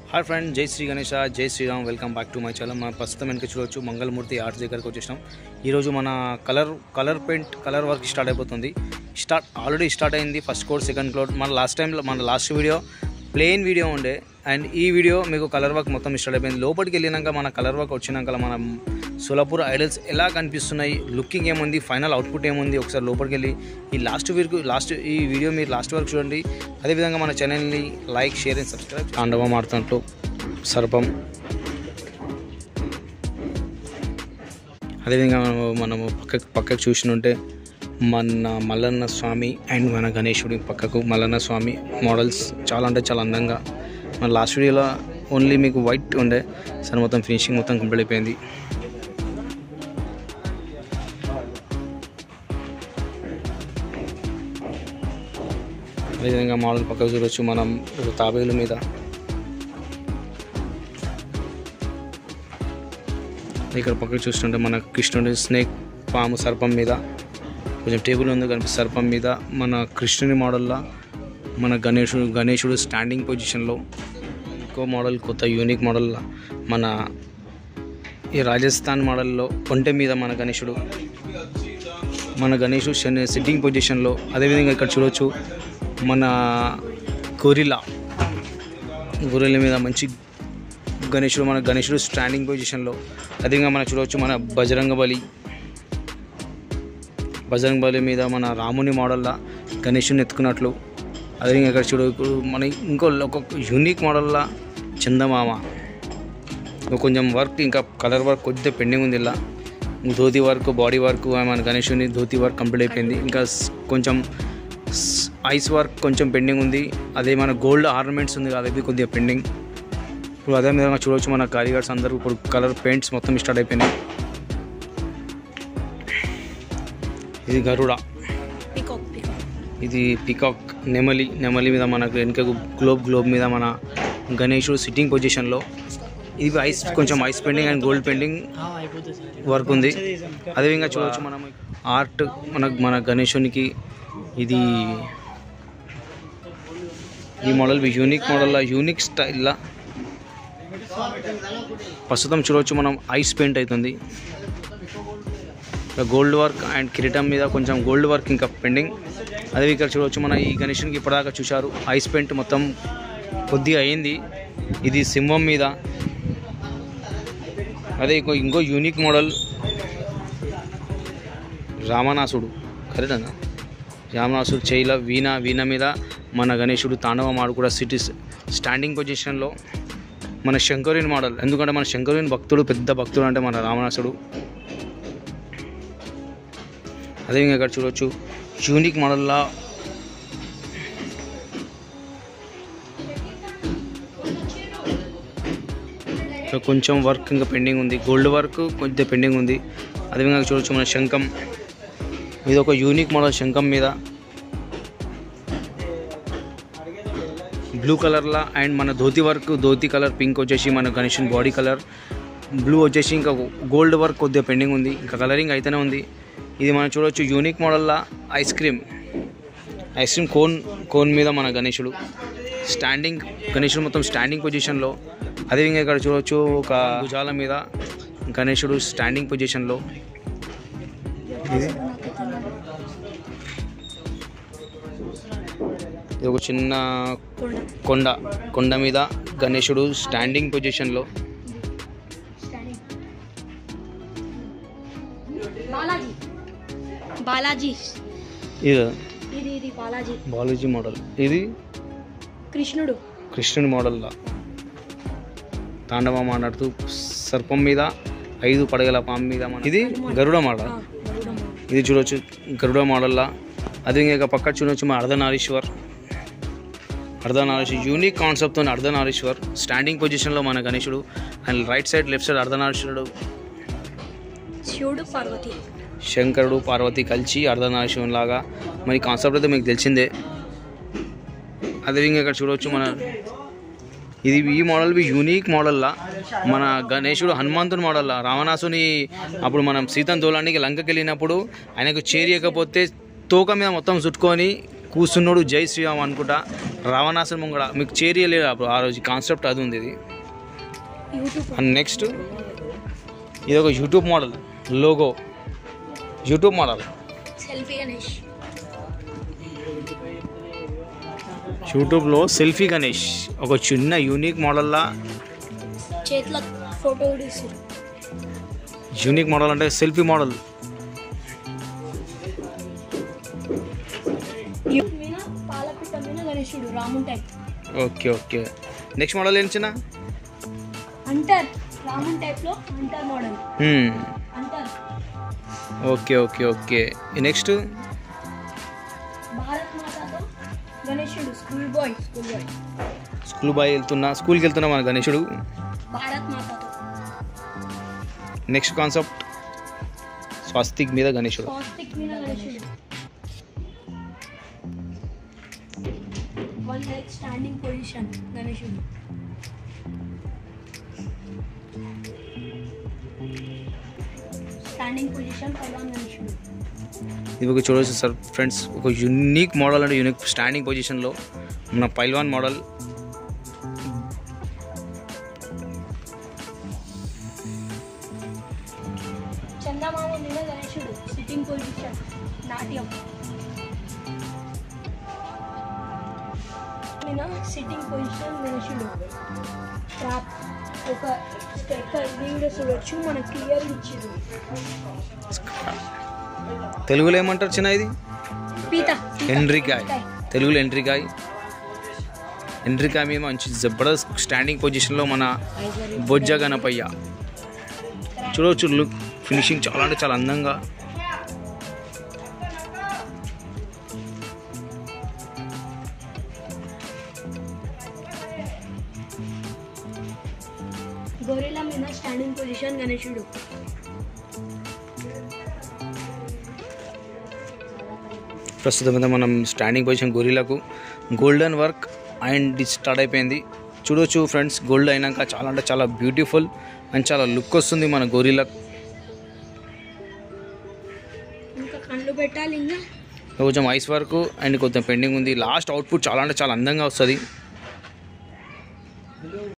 Hi friend జై శ్రీ గణేష జై Shri Ram welcome back to my channel మన ప్రస్తుతం వెనక చూడవచ్చు మంగళమూర్తి ఆర్ట్స్ దగ్గరకు వచ్చేసినాం ఈరోజు మన colour colour paint colour work start అయిపోతుంది స్టార్ట్ ఆల్రెడీ స్టార్ట్ అయింది ఫస్ట్ కోడ్ సెకండ్ కోడ్ మన లాస్ట్ టైంలో మన లాస్ట్ వీడియో ప్లెయిన్ వీడియో ఉండే అండ్ ఈ వీడియో మీకు కలర్ వర్క్ మొత్తం స్టార్ట్ అయిపోయింది లోపలికి వెళ్ళినాక మన కలర్ వర్క్ వచ్చినాక మన సోలాపూర్ ఐడల్స్ ఎలా కనిపిస్తున్నాయి లుకింగ్ ఏముంది ఫైనల్ అవుట్పుట్ ఏముంది ఒకసారి లోపలికి వెళ్ళి ఈ లాస్ట్ వీక్ లాస్ట్ ఈ వీడియో మీరు లాస్ట్ వరకు చూడండి అదేవిధంగా మన ఛానల్ని లైక్ షేర్ అండ్ సబ్స్క్రైబ్ తాండవం ఆడుతున్నట్లు సర్పం అదేవిధంగా మనము మనము పక్కకు పక్కకు చూసినుంటే మన మల్లన్న స్వామి అండ్ మన గణేశుడి పక్కకు మల్లన్న స్వామి మోడల్స్ చాలా అంటే చాలా అందంగా మన లాస్ట్ వీడియోలో ఓన్లీ మీకు వైట్ ఉండే సరే మొత్తం ఫినిషింగ్ మొత్తం కంప్లీట్ అయిపోయింది అదేవిధంగా మోడల్ పక్కకు చూడొచ్చు మనం ఒక తాబేలు మీద ఇక్కడ పక్కకు చూస్తుంటే మన కృష్ణుడి స్నేక్ పాము సర్పం మీద కొంచెం టేబుల్ ఉంది కనిపి సర్పం మీద మన కృష్ణుని మోడల్లో మన గణేశుడు గణేశుడు స్టాండింగ్ పొజిషన్లో ఇంకో మోడల్ కొత్త యూనిక్ మోడల్ మన ఈ రాజస్థాన్ మోడల్లో ఒంటె మీద మన గణేశుడు మన గణేశుడు శని- సిట్టింగ్ పొజిషన్లో అదేవిధంగా ఇక్కడ చూడొచ్చు మన గొరిలా గొరిల మీద మంచి గణేశుడు మన గణేశుడు స్టాండింగ్ పొజిషన్లో అదేవిధంగా మనం చూడవచ్చు మన బజరంగ బలి బజరంగ బలి మీద మన రాముని మోడల్లా గణేశుని ఎత్తుకున్నట్లు అదేవిధంగా ఇక్కడ చూడ ఇప్పుడు మన ఇంకో ఒక యూనిక్ మోడల్లా చందమామ ఇంకా కొంచెం వర్క్ ఇంకా కలర్ వర్క్ కొద్దిగా పెండింగ్ ఉంది ఇలా ధోతి వర్క్ బాడీ వర్క్ మన గణేశుని ధోతి వర్క్ కంప్లీట్ అయిపోయింది ఇంకా స్- కొంచెం స్- ఐస్ వర్క్ కొంచెం పెండింగ్ ఉంది అదే మన గోల్డ్ ఆర్నమెంట్స్ ఉంది అది కొద్దిగా పెండింగ్ ఇప్పుడు అదే విధంగా చూడవచ్చు మన కారీగర్స్ అందరూ ఇప్పుడు కలర్ పెయింట్స్ మొత్తం స్టార్ట్ అయిపోయినాయి ఇది గరుడ పికాక్ పికాక్ ఇది పికాక్ నెమలి నెమలి మీద మనకు వెనుక గ్లోబ్ గ్లోబ్ మీద మన గణేశుడు సిట్టింగ్ పొజిషన్లో ఇది ఐస్ కొంచెం eyes painting and gold painting work ఉంది అదేవిధంగా చూడవచ్చు మనం ఆర్ట్ మన మన గణేశునికి ఇది ఈ మోడల్ యూనిక్ మోడల్ యూనిక్ స్టైల్లా ప్రస్తుతం చూడవచ్చు మనం ఐస్ పెయింట్ అవుతుంది గోల్డ్ వర్క్ అండ్ కిరీటం మీద కొంచెం గోల్డ్ వర్క్ ఇంకా పెండింగ్ అదే ఇక్కడ చూడవచ్చు మన ఈ గణేషునికి ఇప్పటిదాకా చూశారు ఐస్ పెయింట్ మొత్తం కొద్దిగా అయింది ఇది సింహం మీద అదే ఇంకో ఇంకో యూనిక్ మోడల్ రామనాసుడు కరెక్ట్ అన్న రామనాసుడు చేయిల వీణ వీణ మీద మన గణేశుడు తాండవం ఆడు కూడా సిటీ స్టాండింగ్ పొజిషన్లో మన శంకరుని మోడల్ ఎందుకంటే మన శంకరుని భక్తుడు పెద్ద భక్తుడు అంటే మన రామనాసుడు అదేవిధంగా ఇక్కడ చూడవచ్చు యూనిక్ మోడల్లా సో కొంచెం వర్క్ ఇంకా పెండింగ్ ఉంది గోల్డ్ వర్క్ కొంచెం పెండింగ్ ఉంది అదేవిధంగా చూడవచ్చు మన శంఖం ఇది ఒక యూనిక్ మోడల్ శంఖం మీద బ్లూ కలర్లా అండ్ మన dhoti work dhoti colour pink వచ్చేసి మన గణేషన్ బాడీ కలర్ బ్లూ వచ్చేసి ఇంకా గోల్డ్ వర్క్ కొద్దిగా పెండింగ్ ఉంది ఇంకా కలరింగ్ అయితేనే ఉంది ఇది మనం చూడవచ్చు యూనిక్ మోడల్లా ice cream ice cream cone cone మీద మన గణేశుడు స్టాండింగ్ గణేశుడు మొత్తం స్టాండింగ్ పొజిషన్లో అదేవిధంగా ఇక్కడ చూడవచ్చు ఒక భుజాల మీద గణేశుడు స్టాండింగ్ పొజిషన్లో ఇది ఇది ఒక చిన్న కొండ కొండ కొండ మీద గణేశుడు స్టాండింగ్ పొజిషన్లో బాలాజీ బాలాజీ ఇది ఇది ఇది బాలాజీ బాలాజీ మోడల్ ఇది కృష్ణుడు కృష్ణుని మోడల్లా తాండవం ఆడుతూ సర్పం మీద ఐదు పడగల పాము మీద మన- ఇది గరుడ మోడల్ ఆ, గరుడ మోడల్. ఇది చూడొచ్చు గరుడ మోడల్లా అదే ఇంకా పక్క చూడొచ్చు మా అర్ధనారీశ్వర్ అర్ధనారీశ్వర్ యూనిక్ కాన్సెప్ట్తో అర్ధనారీశ్వర్ స్టాండింగ్ పొజిషన్లో మన గణేశుడు and right side left side అర్ధనారీశ్వరుడు శివుడు పార్వతి శంకరుడు పార్వతి కలిసి అర్ధనారీశ్వరుని లాగా మరి కాన్సెప్ట్ అయితే మీకు తెలిసిందే అదేవిధంగా ఇక్కడ చూడవచ్చు మన ఇది ఈ మోడల్ యూనిక్ మోడల్లా మన గణేశుడు హనుమంతుని మోడల్లా రావణాసుని అప్పుడు మనం సీతను తోలానికి లంకకి వెళ్ళినప్పుడు ఆయనకు చేరియకపోతే తోక మీద మొత్తం చుట్టుకొని కూసున్నోడు జై శ్రీరామ్ అనుకుంటా రావణాసుని ముంగడ మీకు చేరియలేదు అప్పుడు ఆ రోజు కాన్సెప్ట్ అది ఉంది ఇది యూట్యూబ్ అండ్ నెక్స్ట్ ఇది ఒక YouTube model logo YouTube model selfie Ganesh యూట్యూబ్లో సెల్ఫీ గణేష్ ఒక చిన్న యూనిక్ మోడల్లా చేతిలో ఫోటో తీసారు యూనిక్ మోడల్ అంటే సెల్ఫీ మోడల్ మీద పాలపిట్ట మీద గణేశుడు రామున్ type okay okay next model ఏం చిన్న అంటర్ రామున్ టైప్లో అంటర్ మోడల్ అంటర్ okay okay okay next Bharat మాతతో గణేశుడు school boy school boy school boy వెళ్తున్నా స్కూల్కి వెళ్తున్నా మన గణేశుడు భారత్ మాతతో నెక్స్ట్ కాన్సెప్ట్ స్వస్తిక్ మీద గణేశుడు స్వాస్తిక్ మీద గణేశుడు వన్ లైక్ స్టాండింగ్ పొజిషన్ గణేశుడు స్టాండింగ్ పొజిషన్ పైలాన్ గణేశుడు ఇది ఒక చూడవచ్చు సార్ ఫ్రెండ్స్ ఒక యునిక్ మోడల్ అంటే యూనిక్ స్టాండింగ్ పొజిషన్లో మన పైల్వాన్ మోడల్ చందమామ మీద గణేశుడు సిట్టింగ్ పొజిషన్ నాట్యం మీద సిట్టింగ్ పొజిషన్ గణేశుడు ట్రాప్ ఒక స్టెక్కర్ ఇది కూడా చూడొచ్చు మనకు క్లియర్ ఇచ్చింది తెలుగులో ఏమంటారు చిన్న ఇది పీత ఎండ్రికాయ్ తెలుగులో ఎండ్రికాయ్ ఎండ్రికాయ్ మీద మంచి జబర్దస్త్ స్టాండింగ్ పొజిషన్లో మన బొజ్జ గణపయ్య చూడవచ్చు లుక్ ఫినిషింగ్ చాలా అంటే చాలా అందంగా గొరిలా మీద స్టాండింగ్ పొజిషన్ గణేశుడు ప్రస్తుతం అయితే మనం స్టాండింగ్ పొజిషన్ గొరిలకు గోల్డెన్ వర్క్ అండ్ ఇది స్టార్ట్ అయిపోయింది చూడొచ్చు ఫ్రెండ్స్ గోల్డ్ అయినాక చాలా అంటే చాలా బ్యూటిఫుల్ అండ్ చాలా లుక్ వస్తుంది మన గొరిలా ఇంకా కళ్ళు పెట్టాలి ఇంకా కొంచెం ఐస్ వర్క్ అండ్ కొంచెం పెండింగ్ ఉంది లాస్ట్ అవుట్పుట్ చాలా అంటే చాలా అందంగా వస్తుంది